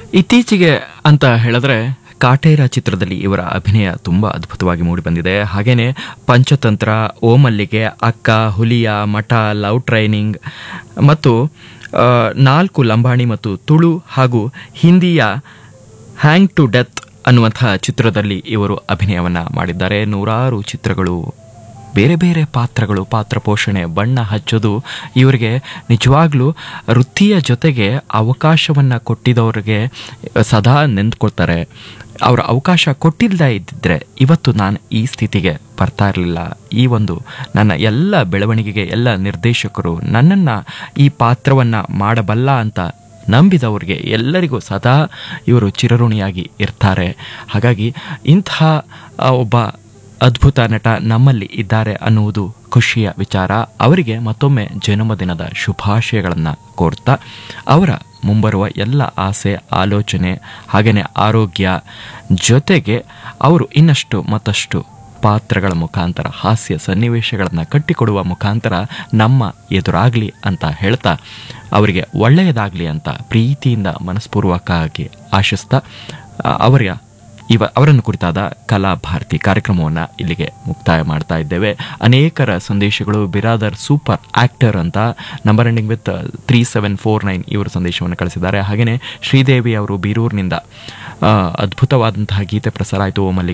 ಇತ್ತೀಚೆಗೆ ಅಂತ ಹೇಳಿದ್ರೆ ಕಾಟೇರ ಚಿತ್ರದಲ್ಲಿ ಇವರ ಅಭಿನಯ ತುಂಬ ಅದ್ಭುತವಾಗಿ ಮೂಡಿಬಂದಿದೆ ಹಾಗೇನೆ ಪಂಚತಂತ್ರ ಓಮಲ್ಲಿಗೆ ಅಕ್ಕ ಹುಲಿಯ ಮಠ ಲವ್ ಟ್ರೈನಿಂಗ್ ಮತ್ತು ಆ, ನಾಲ್ಕು ಲಂಬಾಣಿ ಮತ್ತು ತುಳು ಹಾಗೂ ಹಿಂದಿಯ ಹ್ಯಾಂಗ್ ಟು ಡೆತ್ ಅನ್ನುವಂತಹ ಚಿತ್ರದಲ್ಲಿ ಇವರು ಅಭಿನಯವನ್ನು ಮಾಡಿದ್ದಾರೆ ನೂರಾರು ಚಿತ್ರಗಳು ಬೇರೆ ಬೇರೆ ಪಾತ್ರಗಳು ಪಾತ್ರ ಪೋಷಣೆ ಬಣ್ಣ ಹಚ್ಚೋದು ಇವರಿಗೆ ನಿಜವಾಗ್ಲೂ ವೃತ್ತಿಯ ಜೊತೆಗೆ ಅವಕಾಶವನ್ನು ಕೊಟ್ಟಿದವರಿಗೆ ಸದಾ ನೆಂದ್ಕೊಳ್ತಾರೆ ಅವರ ಅವಕಾಶ ಕೊಟ್ಟಿಲ್ಲದೆ ಇದ್ದಿದ್ರೆ ಇವತ್ತು ನಾನು ಈ ಸ್ಥಿತಿಗೆ ಬರ್ತಾ ಇರಲಿಲ್ಲ ಈ ಒಂದು ನನ್ನ ಎಲ್ಲ ಬೆಳವಣಿಗೆಗೆ ಎಲ್ಲ ನಿರ್ದೇಶಕರು ನನ್ನನ್ನು ಈ ಪಾತ್ರವನ್ನು ಮಾಡಬಲ್ಲ ಅಂತ ನಂಬಿದವರಿಗೆ ಎಲ್ಲರಿಗೂ ಸದಾ ಇವರು ಚಿರಋಣಿಯಾಗಿ ಇರ್ತಾರೆ ಹಾಗಾಗಿ ಇಂತಹ ಆ, ಒಬ್ಬ ಅದ್ಭುತ ನಟ ನಮ್ಮಲ್ಲಿ ಇದ್ದಾರೆ ಅನ್ನುವುದು ಖುಷಿಯ ವಿಚಾರ ಅವರಿಗೆ ಮತ್ತೊಮ್ಮೆ ಜನ್ಮದಿನದ ಶುಭಾಶಯಗಳನ್ನು ಕೋರ್ತಾ ಅವರ ಮುಂಬರುವ ಎಲ್ಲ ಆಸೆ ಆಲೋಚನೆ ಹಾಗೆಯೇ ಆರೋಗ್ಯ ಜೊತೆಗೆ ಅವರು ಇನ್ನಷ್ಟು ಮತ್ತಷ್ಟು ಪಾತ್ರಗಳ ಮುಖಾಂತರ ಹಾಸ್ಯ ಸನ್ನಿವೇಶಗಳನ್ನು ಕಟ್ಟಿಕೊಡುವ ಮುಖಾಂತರ ನಮ್ಮ ಎದುರಾಗಲಿ ಅಂತ ಹೇಳ್ತಾ ಅವರಿಗೆ ಒಳ್ಳೆಯದಾಗಲಿ ಅಂತ ಪ್ರೀತಿಯಿಂದ ಮನಸ್ಪೂರ್ವಕವಾಗಿ ಆಶಿಸ್ತಾ ಆ, ಅವರ ಇವ ಅವರನ್ನು ಕುರಿತಾದ ಕಲಾ ಭಾರತಿ ಕಾರ್ಯಕ್ರಮವನ್ನು ಇಲ್ಲಿಗೆ ಮುಕ್ತಾಯ ಮಾಡ್ತಾ ಇದ್ದೇವೆ ಅನೇಕರ ಸಂದೇಶಗಳು ಬಿರಾದರ್ ಸೂಪರ್ ಆಕ್ಟರ್ ಅಂತ number ending with three seven four nine ಇವರು ಸಂದೇಶವನ್ನು ಕಳಿಸಿದ್ದಾರೆ ಹಾಗೆಯೇ ಶ್ರೀದೇವಿ ಅವರು ಬೀರೂರಿನಿಂದ ಆ, ಅದ್ಭುತವಾದಂತಹ ಗೀತೆ ಪ್ರಸಾರ ಆಯಿತು ಓ ಮಲ್ಲಿಗೆ